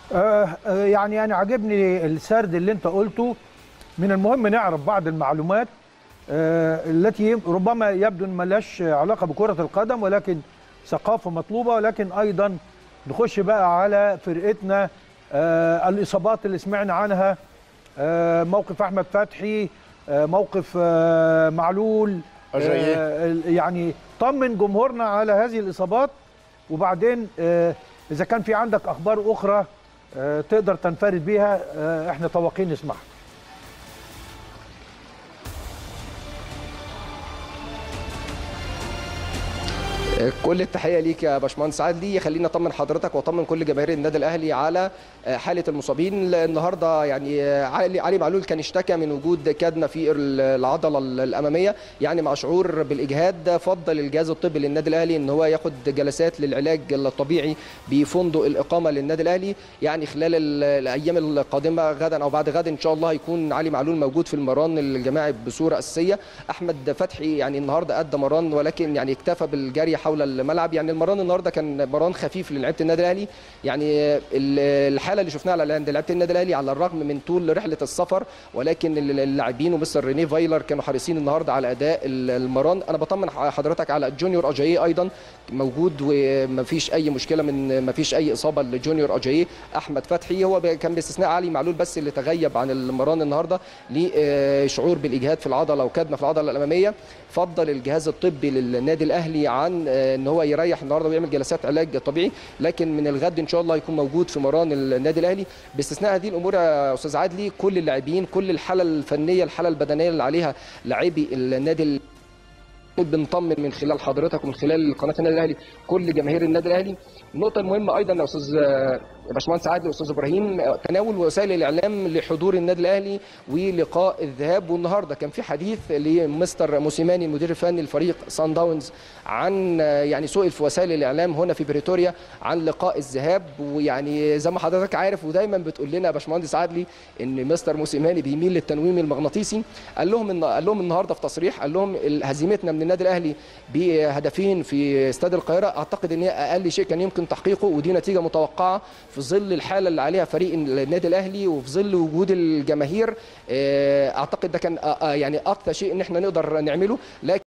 آه آه، يعني انا عجبني السرد اللي انت قلته من المهم نعرف بعض المعلومات آه التي ربما يبدو ان ملهاش علاقه بكره القدم ولكن ثقافه مطلوبه ولكن ايضا نخش بقى على فرقتنا آه الاصابات اللي سمعنا عنها آه موقف احمد فتحي آه موقف آه معلول أجاييه. آه يعني طمن جمهورنا على هذه الاصابات وبعدين آه اذا كان في عندك اخبار اخرى آه، تقدر تنفرد بيها آه، احنا طواقين نسمعها كل التحيه ليك يا باشمهندس عادلي خلينا اطمن حضرتك واطمن كل جماهير النادي الاهلي على حاله المصابين النهارده يعني علي علي معلول كان اشتكى من وجود كدمه في العضله الاماميه يعني مع شعور بالاجهاد فضل الجهاز الطبي للنادي الاهلي ان هو ياخد جلسات للعلاج الطبيعي بفندق الاقامه للنادي الاهلي يعني خلال ال- الايام القادمه غدا او بعد غد ان شاء الله هيكون علي معلول موجود في المران الجماعي بصوره اساسيه احمد فتحي يعني النهارده ادى مران ولكن يعني اكتفى بالجري حول الملعب يعني المران النهارده كان مران خفيف للعيبه النادي الاهلي يعني ال- الحاله اللي شفناها على عند لعيبه النادي الاهلي على الرغم من طول رحله السفر ولكن ال- اللاعبين ومستر ريني فايلر كانوا حريصين النهارده على اداء ال- المران انا بطمن حضرتك على جونيور اجاييه ايضا موجود ومفيش اي مشكله من مفيش اي اصابه لجونيور اجاييه احمد فتحي هو ب- كان باستثناء علي معلول بس اللي تغيب عن المران النهارده لشعور بالاجهاد في العضله وكدمه في العضله الاماميه فضل الجهاز الطبي للنادي الاهلي عن آه، ان هو يريح النهارده ويعمل جلسات علاج طبيعي لكن من الغد ان شاء الله يكون موجود في مران النادي الاهلي باستثناء هذه الامور يا استاذ عادلي كل اللاعبين كل الحاله الفنيه الحاله البدنيه اللي عليها لاعبي النادي ال- بنطمن من خلال حضرتك ومن خلال قناه النادي الاهلي كل جماهير النادي الاهلي النقطه المهمه ايضا يا استاذ آه، يا باشمهندس عادل واستاذ ابراهيم آه، تناول وسائل الاعلام لحضور النادي الاهلي ولقاء الذهاب والنهارده كان في حديث لمستر موسيماني المدير الفني لفريق سان داونز عن آه، يعني سئل في وسائل الاعلام هنا في بريتوريا عن لقاء الذهاب ويعني زي ما حضرتك عارف ودايما بتقول لنا يا باشمهندس عادلي ان مستر موسيماني بيميل للتنويم المغناطيسي قال لهم إن قال لهم النهارده في تصريح قال لهم ال- هزيمتنا من النادي الاهلي بهدفين في استاد القاهره اعتقد ان هي اقل شيء كان يمكن تحقيقه ودي نتيجه متوقعه في ظل الحاله اللي عليها فريق النادي الاهلي وفي ظل وجود الجماهير آه، اعتقد ده كان آه، آه، يعني اقصى شيء ان احنا نقدر نعمله لكن